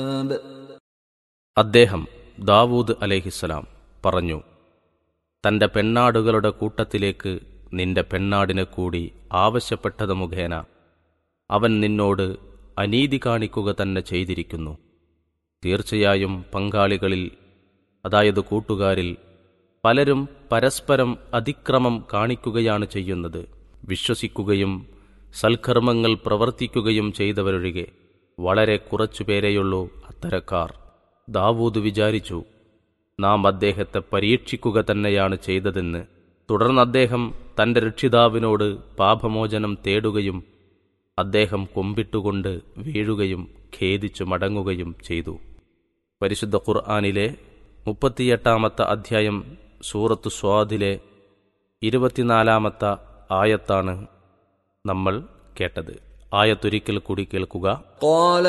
അദ്ദേഹം ദാവൂദ് അലേഹിസ്സലാം പറഞ്ഞു തന്റെ പെണ്ണാടുകളുടെ കൂട്ടത്തിലേക്ക് നിന്റെ പെണ്ണാടിനെ കൂടി ആവശ്യപ്പെട്ടത് മുഖേന അവൻ നിന്നോട് അനീതി കാണിക്കുക തന്നെ ചെയ്തിരിക്കുന്നു തീർച്ചയായും പങ്കാളികളിൽ അതായത് കൂട്ടുകാരിൽ പലരും പരസ്പരം അതിക്രമം കാണിക്കുകയാണ് ചെയ്യുന്നത് വിശ്വസിക്കുകയും സൽക്കർമ്മങ്ങൾ പ്രവർത്തിക്കുകയും ചെയ്തവരൊഴികെ വളരെ കുറച്ചുപേരെയുള്ളൂ അത്തരക്കാർ ദാവൂദ് വിചാരിച്ചു നാം അദ്ദേഹത്തെ പരീക്ഷിക്കുക തന്നെയാണ് ചെയ്തതെന്ന് തുടർന്ന് അദ്ദേഹം തന്റെ രക്ഷിതാവിനോട് പാപമോചനം തേടുകയും അദ്ദേഹം കൊമ്പിട്ടുകൊണ്ട് വീഴുകയും ഖേദിച്ചു മടങ്ങുകയും ചെയ്തു പരിശുദ്ധ ഖുർആാനിലെ മുപ്പത്തിയെട്ടാമത്തെ അധ്യായം സൂറത്ത് സ്വാദിലെ ഇരുപത്തിനാലാമത്തെ ആയത്താണ് നമ്മൾ കേട്ടത് ആയത്തൊരിക്കൽ കൂടി കേൾക്കുക قال